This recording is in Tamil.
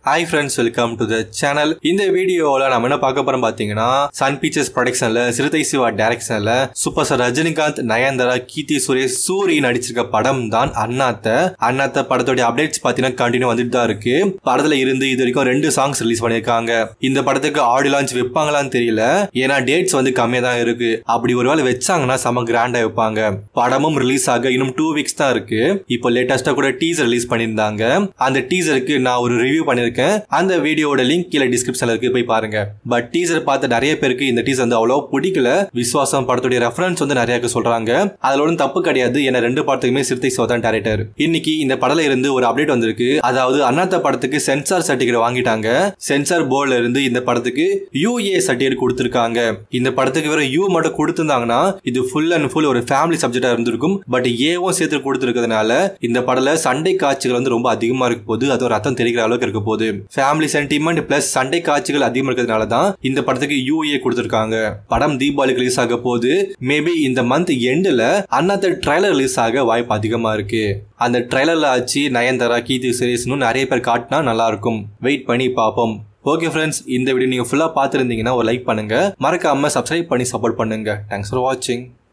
hi friends welcome to the channel இந்த வீடியோவில் நம்ம என்ன பார்க்க போறோம் பார்த்தீங்கன்னா சன் பிக்சர்ஸ் ப்ரொடக்ஷன்ல சிறுத்தை சிவா டைரக்ஷன்ல சூப்பர் ஸ்டார் ரஜினிகாந்த் நயன்தாரா கீர்த்தி சுரேஷ் சூரி நடிச்சிருக்க படம் தான் அண்ணாத்த அண்ணாத்த படத்தோட அப்டேட்ஸ் பார்த்தீங்கன்னா கண்டினியூ வந்துட்டு தான் இருக்கு படத்துல இருந்து இது வரைக்கும் ரெண்டு சாங்ஸ் ரிலீஸ் பண்ணியிருக்காங்க இந்த படத்துக்கு ஆடியோ லான்ச் வைப்பாங்களான்னு தெரியல ஏன்னா டேட்ஸ் வந்து கம்மியாக தான் இருக்கு அப்படி ஒருவேளை வச்சாங்கன்னா செம கிராண்டா வைப்பாங்க படமும் ரிலீஸ் ஆக இன்னும் டூ வீக்ஸ் தான் இருக்கு இப்போ லேட்டஸ்டா கூட டீசர் ரிலீஸ் பண்ணியிருந்தாங்க அந்த டீசருக்கு நான் ஒரு ரிவ்யூ பண்ணியிருக்கேன் அந்த வீடியோட லிங்க் கீழே டிஸ்கிரிப்ஷன்ல இருக்கு போய் பாருங்க பட் டீசர் பார்த்த நிறைய பேருக்கு இந்த டீசர் வந்து அவ்வளோ பிடிக்கல விஸ்வாசம் படத்துடைய ரெஃபரன்ஸ் வந்து நிறைய பேர் சொல்றாங்க அதுல ஒன்றும் தப்பு கிடையாது ஏன்னா ரெண்டு படத்துக்குமே சிறுத்தை சிவதான் டேரக்டர் இன்னைக்கு இந்த படத்துல இருந்து ஒரு அப்டேட் வந்திருக்கு அதாவது அண்ணாத்த படத்துக்கு சென்சார் சர்டிபிகேட் வாங்கிட்டாங்க சென்சார் போர்டுல இருந்து இந்த படத்துக்கு யூஏ சர்டிபிகேட் கொடுத்திருக்காங்க இந்த படத்துக்கு வெறும் யூ மட்டும் கொடுத்திருந்தாங்கன்னா இது ஃபுல் அண்ட் ஃபுல் ஒரு ஃபேமிலி சப்ஜெக்டா இருந்திருக்கும் பட் ஏவும் சேர்த்து கொடுத்திருக்கிறதுனால இந்த படத்துல சண்டை காட்சிகள் வந்து ரொம்ப அதிகமா இருக்க போது அது ஒரு ரத்தம் தெரிகிற அளவுக்கு இருக்க போகுது ஃபேமிலி சென்டிமெண்ட் பிளஸ் சண்டை காட்சிகள் அதிகமா இருக்கிறதுனால தான் இந்த படத்துக்கு யூஏ கொடுத்திருக்காங்க படம் தீபாவளிக்கு ரிலீஸ் ஆக போது மேபி இந்த மந்த் எண்டில் அண்ணாத்த ட்ரைலர் ரிலீஸ் ஆக வாய்ப்பு அதிகமா இருக்கு அந்த ட்ரைலர்ல ஆச்சு நயன்தாரா கீர்த்தி சுரேஷ்னு நிறைய பேர் காட்டினா நல்லா இருக்கும் வெயிட் பண்ணி பார்ப்போம் ஓகே ஃப்ரெண்ட்ஸ் இந்த வீடியோ நீங்கள் ஃபுல்லாக பார்த்துருந்தீங்கன்னா ஒரு லைக் பண்ணுங்க மறக்காம சப்ஸ்கிரைப் பண்ணி சப்போர்ட் பண்ணுங்க தேங்க்ஸ் ஃபார் வாட்சிங்